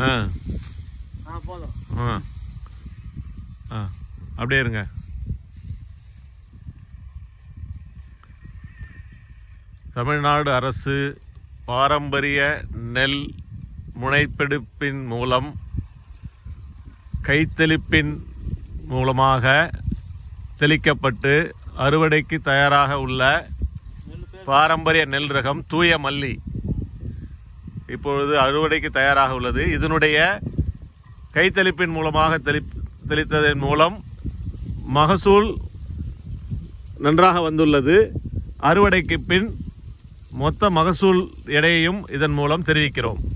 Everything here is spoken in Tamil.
ஆ ஆ போதும் ஆ ஆ அப்படியே இருங்க தமிழ்நாடு அரசு பாரம்பரிய நெல் முனைப்பெடுப்பின் மூலம் கைத்தெளிப்பின் மூலமாக தெளிக்கப்பட்டு அறுவடைக்கு தயாராக உள்ள நெல் பேர் பாரம்பரிய நெல் ரகம் தூய மல்லி இப்பொழுது அறுவடைக்கு தயாராக உள்ளது இதனுடைய கைத்தெளிப்பின் மூலமாக தெளி தெளித்ததன் மூலம் மகசூல் நன்றாக வந்துள்ளது அறுவடைக்கு பின் மொத்த மகசூல் எடையையும் இதன் மூலம் தெரிவிக்கிறோம்